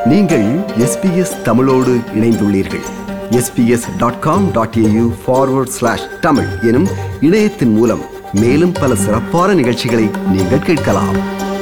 நீங்கள் எஸ்பிஎஸ் தமிழோடு இணைந்துள்ளீர்கள் SBS dot com dot AU forward slash Tamil எனும் இணையத்தின் மூலம் மேலும் பல சிறப்பான நிகழ்ச்சிகளை நீங்கள் கேட்கலாம்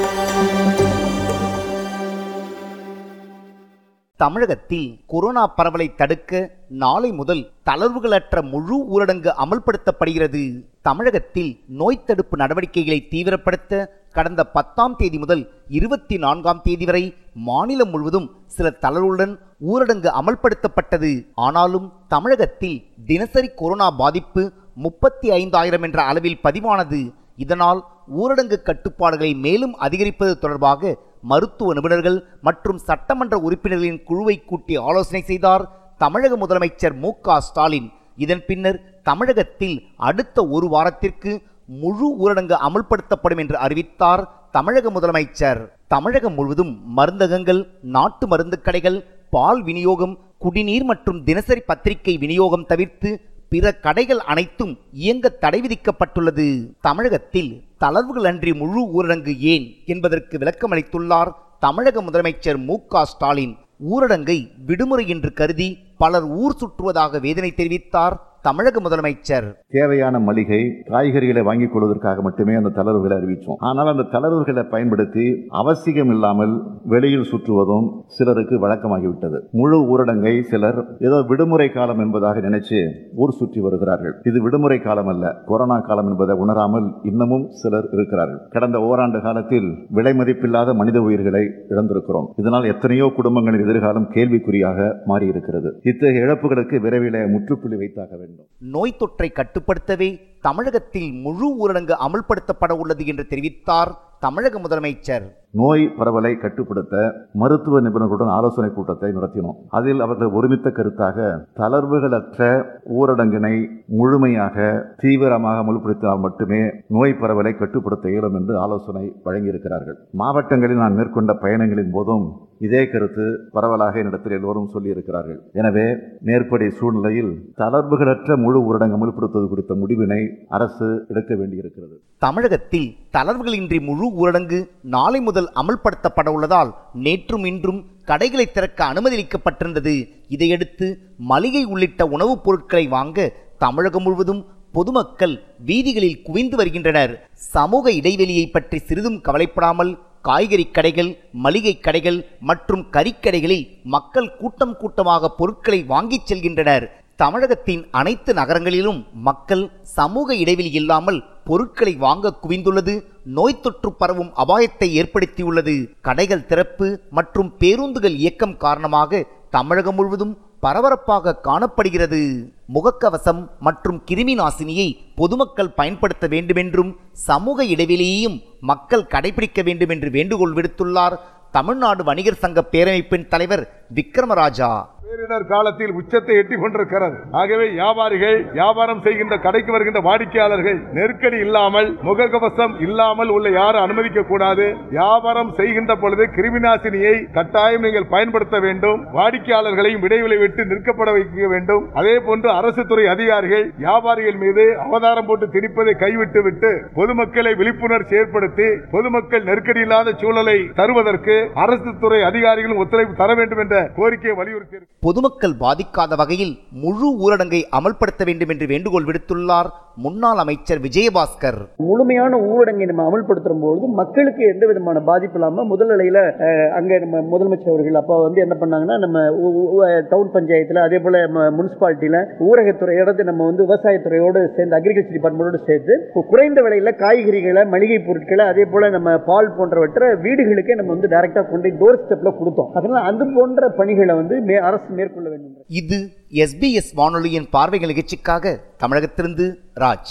தமிழகத்தில் கொரோனா பரவலை தடுக்க நாளை முதல் தளர்வுகளற்ற முழு ஊரடங்கு அமல்படுத்தப்படுகிறது தமிழகத்தில் நோய் தடுப்பு நடவடிக்கைகளை தீவிரப்படுத்த கடந்த பத்தாம் தேதி முதல் இருபத்தி நான்காம் தேதி வரை மாநிலம் முழுவதும் சில தளர்வுடன் ஊரடங்கு அமல்படுத்தப்பட்டது ஆனாலும் தமிழகத்தில் தினசரி கொரோனா பாதிப்பு முப்பத்தி ஐந்தாயிரம் என்ற அளவில் பதிவானது இதனால் ஊரடங்கு கட்டுப்பாடுகளை மேலும் அதிகரிப்பது தொடர்பாக மருத்துவ நிபுணர்கள் மற்றும் சட்டமன்ற உறுப்பினர்களின் குழுவை கூட்டி ஆலோசனை செய்தார் தமிழக முதலமைச்சர் மு க ஸ்டாலின் இதன் பின்னர் தமிழகத்தில் அடுத்த ஒரு வாரத்திற்கு முழு ஊரடங்கு அமல்படுத்தப்படும் என்று அறிவித்தார் தமிழக முதலமைச்சர் தமிழகம் முழுவதும் மருந்தகங்கள் நாட்டு மருந்து கடைகள் பால் விநியோகம் குடிநீர் மற்றும் தினசரி பத்திரிகை விநியோகம் தவிர்த்து பிற கடைகள் அனைத்தும் இயங்க தடை விதிக்கப்பட்டுள்ளது தமிழகத்தில் தளர்வுகள் அன்றி முழு ஊரடங்கு ஏன் என்பதற்கு விளக்கமளித்துள்ளார் தமிழக முதலமைச்சர் மு க ஸ்டாலின் ஊரடங்கை விடுமுறை என்று கருதி பலர் ஊர் சுற்றுவதாக வேதனை தெரிவித்தார் தமிழக முதலமைச்சர் தேவையான மளிகை காய்கறிகளை வாங்கிக் கொள்வதற்காக மட்டுமே அந்த தளர்வுகளை அறிவித்தோம் ஆனால் அந்த தளர்வுகளை பயன்படுத்தி அவசியம் இல்லாமல் வெளியில் சுற்றுவதும் சிலருக்கு வழக்கமாகிவிட்டது முழு ஊரடங்கை சிலர் ஏதோ விடுமுறை காலம் என்பதாக நினைச்சு ஊர் சுற்றி வருகிறார்கள் இது விடுமுறை காலம் அல்ல கொரோனா காலம் என்பதை உணராமல் இன்னமும் சிலர் இருக்கிறார்கள் கடந்த ஓராண்டு காலத்தில் விலை மதிப்பில்லாத மனித உயிர்களை இழந்திருக்கிறோம் இதனால் எத்தனையோ குடும்பங்களின் எதிர்காலம் கேள்விக்குறியாக மாறியிருக்கிறது இத்தகைய இழப்புகளுக்கு விரைவில் முற்றுப்புள்ளி வைத்தாக வேண்டும் நோய் தொற்றை கட்டுப்படுத்தவே தமிழகத்தில் முழு ஊரடங்கு அமல்படுத்தப்பட உள்ளது என்று தெரிவித்தார் தமிழக முதலமைச்சர் நோய் பரவலை கட்டுப்படுத்த மருத்துவ நிபுணர்களுடன் ஆலோசனை கூட்டத்தை நடத்தினோம் அதில் அவர்கள் ஒருமித்த கருத்தாக தளர்வுகளற்ற ஊரடங்கினை முழுமையாக தீவிரமாக அமல்படுத்தினால் மட்டுமே நோய் பரவலை கட்டுப்படுத்த இயலும் என்று ஆலோசனை வழங்கியிருக்கிறார்கள் மாவட்டங்களில் நான் மேற்கொண்ட பயணங்களின் போதும் இதே கருத்து பரவலாக என்னிடத்தில் எல்லோரும் சொல்லியிருக்கிறார்கள் எனவே மேற்படி சூழ்நிலையில் தளர்வுகளற்ற முழு ஊரடங்கு அமல்படுத்துவது குறித்த முடிவினை அரசு எடுக்க வேண்டியிருக்கிறது தமிழகத்தில் தளர்வுகளின்றி முழு ஊரடங்கு நாளை முதல் அமல்படுத்தப்பட உள்ளதால் நேற்றும் இன்றும் கடைகளை திறக்க அனுமதியளிக்கப்பட்டிருந்தது இதையடுத்து மளிகை உள்ளிட்ட உணவுப் பொருட்களை வாங்க தமிழகம் முழுவதும் பொதுமக்கள் வீதிகளில் குவிந்து வருகின்றனர் சமூக இடைவெளியை பற்றி சிறிதும் கவலைப்படாமல் காய்கறி கடைகள் மளிகை கடைகள் மற்றும் கறிக்கடைகளில் மக்கள் கூட்டம் கூட்டமாக பொருட்களை வாங்கிச் செல்கின்றனர் தமிழகத்தின் அனைத்து நகரங்களிலும் மக்கள் சமூக இடைவெளி இல்லாமல் பொருட்களை வாங்க குவிந்துள்ளது நோய் தொற்று பரவும் அபாயத்தை ஏற்படுத்தியுள்ளது கடைகள் திறப்பு மற்றும் பேருந்துகள் இயக்கம் காரணமாக தமிழகம் முழுவதும் பரபரப்பாக காணப்படுகிறது முகக்கவசம் மற்றும் கிருமி நாசினியை பொதுமக்கள் பயன்படுத்த வேண்டுமென்றும் சமூக இடைவெளியையும் மக்கள் கடைபிடிக்க வேண்டும் என்று வேண்டுகோள் விடுத்துள்ளார் தமிழ்நாடு வணிகர் சங்க பேரமைப்பின் தலைவர் விக்ரமராஜா பேரிடர் காலத்தில் உச்சத்தை எட்டி கொண்டிருக்கிறது ஆகவே வியாபாரிகள் வியாபாரம் செய்கின்ற கடைக்கு வருகின்ற வாடிக்கையாளர்கள் நெருக்கடி இல்லாமல் முகக்கவசம் இல்லாமல் உள்ள யாரும் அனுமதிக்க கூடாது வியாபாரம் செய்கின்ற பொழுது கிருமிநாசினியை கட்டாயம் நீங்கள் பயன்படுத்த வேண்டும் வாடிக்கையாளர்களையும் இடைவெளி விட்டு நிற்கப்பட வைக்க வேண்டும் அதே போன்று அரசு துறை அதிகாரிகள் வியாபாரிகள் மீது அவதாரம் போட்டு திணிப்பதை கைவிட்டு விட்டு பொதுமக்களை விழிப்புணர்ச்சி ஏற்படுத்தி பொதுமக்கள் நெருக்கடி இல்லாத சூழலை தருவதற்கு அரசு துறை அதிகாரிகளும் ஒத்துழைப்பு தர வேண்டும் என்ற கோரிக்கையை வலியுறுத்தி பொதுமக்கள் பாதிக்காத வகையில் முழு ஊரடங்கை அமல்படுத்த வேண்டும் என்று வேண்டுகோள் விடுத்துள்ளார் முன்னாள் அமைச்சர் விஜயபாஸ்கர் முழுமையான ஊரடங்கை நம்ம அமல்படுத்தும் பொழுது மக்களுக்கு எந்த விதமான பாதிப்பு இல்லாமல் முதல் நிலையில் அங்கே நம்ம முதலமைச்சர் அவர்கள் அப்போ வந்து என்ன பண்ணாங்கன்னா நம்ம ஊ- ஊ- டவுன் பஞ்சாயத்தில் அதே போல் முனிசிபாலிட்டியில் ஊரகத்துறை இடத்து நம்ம வந்து விவசாயத்துறையோடு சேர்ந்து அக்ரிகல்ச்சர் டிபார்ட்மெண்ட்டோடு சேர்த்து கு- குறைந்த விலையில் காய்கறிகளை மளிகை பொருட்களை அதே போல் நம்ம பால் போன்றவற்றை வீடுகளுக்கே நம்ம வந்து டைரெக்டாக கொண்டு டோர் ஸ்டெப்பில் கொடுத்தோம் அதனால் அது போன்ற பணிகளை வந்து மே அரசு மேற்கொள்ள வேண்டும் இது எஸ்பிஎஸ் வானொலியின் பார்வைகள் நிகழ்ச்சிக்காக தமிழகத்திலிருந்து ராஜ்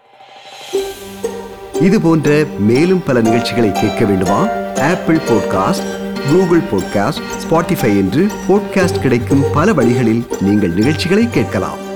இது போன்ற மேலும் பல நிகழ்ச்சிகளை கேட்க வேண்டுமா Apple podcast Google podcast Spotify என்று பாட்காஸ்ட் கிடைக்கும் பல வழிகளில் நீங்கள் நிகழ்ச்சிகளை கேட்கலாம்